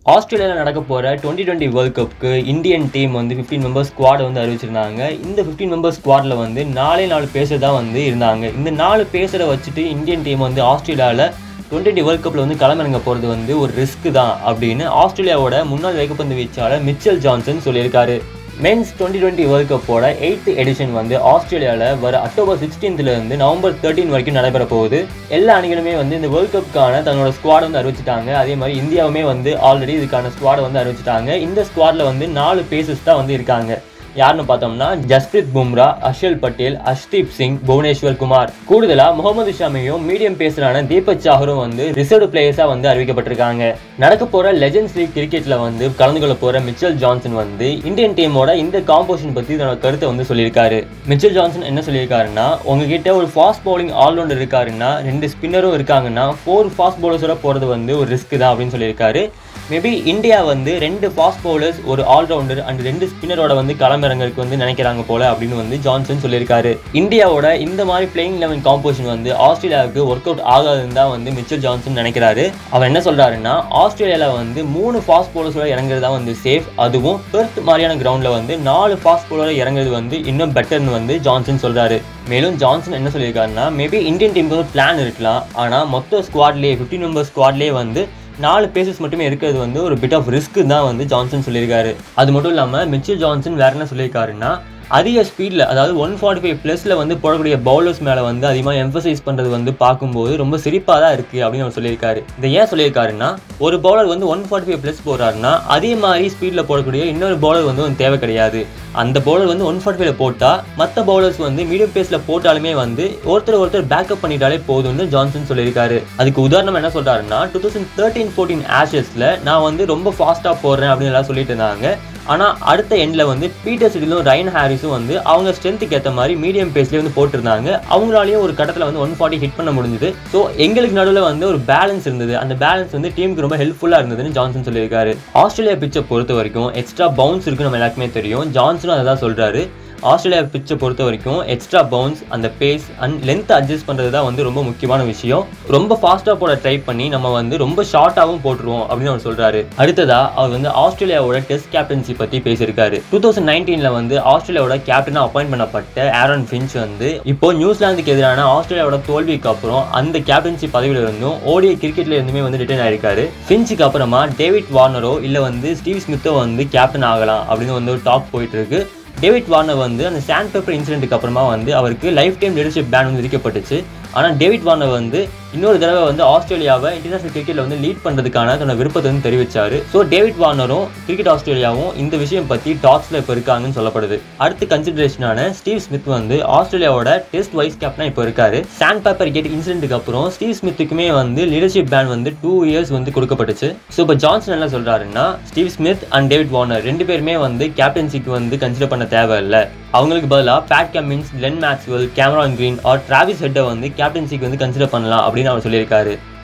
ஆஸ்திரேலியாவில் நடக்க போகிற டுவெண்ட்டி டுவெண்ட்டி வேர்ல்ட் கப்புக்கு இந்தியன் டீம் வந்து ஃபிஃப்டீன் மெம்பர்ஸ் ஸ்குவாடை வந்து அறிவிச்சிருந்தாங்க இந்த ஃபிஃப்டீன் மெம்பர்ஸ் ஸ்குவாடில் வந்து நாலே நாலு பேசர் தான் வந்து இருந்தாங்க இந்த நாலு பேசரை வச்சுட்டு இந்தியன் டீம் வந்து ஆஸ்திரேலியாவில் டுவெண்ட்டி டுவெண்ட்டி வேர்ல்ட் கப்பில் வந்து களமிறங்க போகிறது வந்து ஒரு ரிஸ்க் தான் அப்படின்னு ஆஸ்திரேலியாவோட முன்னாள் வேகப்பந்து வீச்சாளர் மிச்சல் ஜான்சன் சொல்லியிருக்காரு மென்ஸ் டுவெண்ட்டி டுவெண்ட்டி வேர்ல்ட் கப்போட எயித் எடிஷன் வந்து ஆஸ்திரேலியாவில் வர அக்டோபர் 16th ல இருந்து நவம்பர் தேர்ட்டின் வரைக்கும் நடைபெற போகுது எல்லா அணிகளுமே வந்து இந்த வேர்ல்ட் கப்புக்கான தன்னோட ஸ்குவாட் வந்து அறிவிச்சிட்டாங்க அதே மாதிரி இந்தியாவுமே வந்து ஆல்ரெடி இதுக்கான ஸ்குவாடை வந்து அறிவிச்சிட்டாங்க இந்த ஸ்குவாடில் வந்து நாலு பேசஸ் தான் வந்து இருக்காங்க யாருன்னு பார்த்தோம்னா ஜஸ்பிரித் பும்ரா அஷல் பட்டேல் அஷ்தீப் சிங் புவனேஸ்வர் குமார் கூடுதலா முகமது ஷமியும் மீடியம் பேசரான தீபக் சாகரும் வந்து ரிசர்வ் பிளேயர்ஸா வந்து அறிவிக்கப்பட்டிருக்காங்க நடக்க போற லெஜண்ட்ஸ் லீக் கிரிக்கெட்ல வந்து கலந்து கொள்ள போற மிச்சல் ஜான்சன் வந்து இந்தியன் டீமோட இந்த காம்போசிஷன் பத்தி தன்னோட கருத்தை வந்து சொல்லியிருக்காரு மிச்சல் ஜான்சன் என்ன சொல்லியிருக்காருன்னா உங்ககிட்ட ஒரு ஃபாஸ்ட் பவுலிங் ஆல்ரவுண்டர் இருக்காருன்னா ரெண்டு ஸ்பின்னரும் இருக்காங்கன்னா ஃபோர் ஃபாஸ்ட் பவுலர்ஸோட போறது வந்து ஒரு ரிஸ்க் தான் அப்படின்னு சொல்லியிருக்காரு மேபி இந்தியா வந்து ரெண்டு ஃபாஸ்ட் பவுலர்ஸ் ஒரு ஆல்ரவுண்டர் அண்ட் ரெண்டு ஸ்பின்னரோட வந்து களமிறங்கறதுக்கு வந்து நினைக்கிறாங்க போல அப்படின்னு வந்து ஜான்சன் சொல்லியிருக்காரு இந்தியாவோட இந்த மாதிரி பிளேயிங் லெவன் காம்போசிஷன் வந்து ஆஸ்திரேலியாவுக்கு ஒர்க் அவுட் ஆகாதுன்னு தான் வந்து மிச்சல் ஜான்சன் நினைக்கிறாரு அவர் என்ன சொல்றாருன்னா ஆஸ்திரேலியாவில் வந்து மூணு ஃபாஸ்ட் பவுலர்ஸோட இறங்குறது தான் வந்து சேஃப் அதுவும் பெர்த் மாதிரியான கிரவுண்டில் வந்து நாலு ஃபாஸ்ட் பவுலர் இறங்குறது வந்து இன்னும் பெட்டர்னு வந்து ஜான்சன் சொல்றாரு மேலும் ஜான்சன் என்ன சொல்லியிருக்காருன்னா மேபி இந்தியன் டீமுக்கு வந்து பிளான் இருக்கலாம் ஆனால் மொத்த ஸ்குவாட்லேயே ஃபிஃப்டின் மெம்பர் ஸ்குவாட்லேயே வந்து நாலு பேசஸ் மட்டுமே இருக்கிறது வந்து ஒரு பிட் ஆஃப் ரிஸ்க் தான் வந்து ஜான்சன் சொல்லியிருக்காரு அது மட்டும் இல்லாமல் மிச்சில் ஜான்சன் வேற என்ன சொல்லியிருக்காருன்னா அதிக ஸ்பீடில் அதாவது ஒன் ஃபார்ட்டி ஃபைவ் ப்ளஸில் வந்து போடக்கூடிய பவுலர்ஸ் மேலே வந்து அதிகமாக எம்ஃபசைஸ் பண்ணுறது வந்து பார்க்கும்போது ரொம்ப சிரிப்பாக தான் இருக்குது அப்படின்னு அவர் சொல்லியிருக்காரு இதை ஏன் சொல்லியிருக்காருன்னா ஒரு பவுலர் வந்து ஒன் ஃபார்ட்டி ஃபைவ் ப்ளஸ் போடுறாருன்னா அதே மாதிரி ஸ்பீடில் போடக்கூடிய இன்னொரு பவுலர் வந்து ஒன்று தேவை கிடையாது அந்த பவுலர் வந்து ஒன் ஃபார்ட்டி ஃபைவ்ல போட்டால் மற்ற பவுலர்ஸ் வந்து மீடியம் பேஸில் போட்டாலுமே வந்து ஒருத்தர் ஒருத்தர் பேக்கப் பண்ணிட்டாலே போதும்னு ஜான்சன் சொல்லியிருக்காரு அதுக்கு உதாரணம் என்ன சொல்கிறாருன்னா டூ தௌசண்ட் தேர்ட்டீன் ஃபோர்டீன் ஆஷஸில் நான் வந்து ரொம்ப ஃபாஸ்ட்டாக போடுறேன் அப்படின்னு எல்லாம் சொல்லிட்டு இருந்தாங்க ஆனால் அடுத்த எண்டில் வந்து பீட்டர் சிட்டிலும் ரைன் ஹாரிஸும் வந்து அவங்க ஸ்ட்ரென்த்துக்கு ஏற்ற மாதிரி மீடியம் பேஸ்லேயே வந்து போட்டிருந்தாங்க அவங்களாலேயும் ஒரு கட்டத்தில் வந்து ஒன் ஃபார்ட்டி ஹிட் பண்ண முடிஞ்சது ஸோ எங்களுக்கு நடுவில் வந்து ஒரு பேலன்ஸ் இருந்தது அந்த பேலன்ஸ் வந்து டீமுக்கு ரொம்ப ஹெல்ப்ஃபுல்லாக இருந்ததுன்னு ஜான்சன் சொல்லியிருக்காரு ஆஸ்திரேலியா பிச்சை பொறுத்த வரைக்கும் எக்ஸ்ட்ரா பவுன்ஸ் இருக்குன்னு நம்ம எல்லாருக்குமே தெரியும் ஜான்சனும் அதை தான் சொல்கிறாரு ஆஸ்திரேலியா பிச்சை பொறுத்த வரைக்கும் எக்ஸ்ட்ரா பவுன்ஸ் அந்த பேஸ் அண்ட் லென்த் அட்ஜஸ்ட் பண்ணுறது தான் வந்து ரொம்ப முக்கியமான விஷயம் ரொம்ப ஃபாஸ்ட்டாக போட ட்ரை பண்ணி நம்ம வந்து ரொம்ப ஷார்ட்டாகவும் போட்டுருவோம் அப்படின்னு அவர் சொல்கிறாரு அடுத்ததா அவர் வந்து ஆஸ்திரேலியாவோட டெஸ்ட் கேப்டன்சி பற்றி பேசியிருக்காரு டூ தௌசண்ட் நைன்டீனில் வந்து ஆஸ்திரேலியாவோட கேப்டனாக அப்பாயின்ட் பண்ணப்பட்ட ஆரன் ஃபின்ச் வந்து இப்போ நியூசிலாந்துக்கு எதிரான ஆஸ்திரேலியாவோட தோல்விக்கு அப்புறம் அந்த கேப்டன்சி பதவியில் இருந்தும் ஓடிய கிரிக்கெட்ல இருந்துமே வந்து ரிட்டர்ன் ஆயிருக்காரு ஃபின்ச்சுக்கு அப்புறமா டேவிட் வார்னரோ இல்லை வந்து ஸ்டீவ் ஸ்மித்தோ வந்து கேப்டன் ஆகலாம் அப்படின்னு வந்து ஒரு டாக் போயிட்டு இருக்கு டேவிட் வார்னர் வந்து அந்த சாண்ட் பேப்பர் இன்சிடென்ட்டுக்கு அப்புறமா வந்து அவருக்கு லைஃப் டைம் லீடர்ஷிப் பேன் வந்து விதிக்கப்பட்டுச்சு ஆனால் டேவிட் வார்னர் வந்து இன்னொரு தடவை வந்து ஆஸ்திரேலியாவை இன்டர்நேஷனல் கிரிக்கெட்டில் வந்து லீட் பண்ணுறதுக்கான தன்னோட விருப்பத்தை வந்து தெரிவிச்சாரு ஸோ டேவிட் வார்னரும் கிரிக்கெட் ஆஸ்திரேலியாவும் இந்த விஷயம் பற்றி டாக்ஸில் இப்போ இருக்காங்கன்னு சொல்லப்படுது அடுத்த கன்சிடரேஷனான ஸ்டீவ் ஸ்மித் வந்து ஆஸ்திரேலியாவோட டெஸ்ட் வைஸ் கேப்டனாக இப்போ இருக்காரு சாண்ட் பேப்பர் கேட் இன்சிடென்ட்டுக்கு அப்புறம் ஸ்டீவ் ஸ்மித்துக்குமே வந்து லீடர்ஷிப் பேன் வந்து டூ இயர்ஸ் வந்து கொடுக்கப்பட்டுச்சு ஸோ இப்போ ஜான்சன் என்ன சொல்கிறாருன்னா Steve Smith and David Warner ரெண்டு பேருமே வந்து கேப்டன்சிக்கு வந்து கன்சிடர் பண்ண தேவையில்லை அவங்களுக்கு பதிலாக Pat Cummins Glenn Maxwell Cameron Green or Travis ஹெட்டை வந்து கேப்டன்சிக்கு வந்து கன்சிடர் பண்ணலாம் அப்படின்னு அவர் சொல்லியிருக்காரு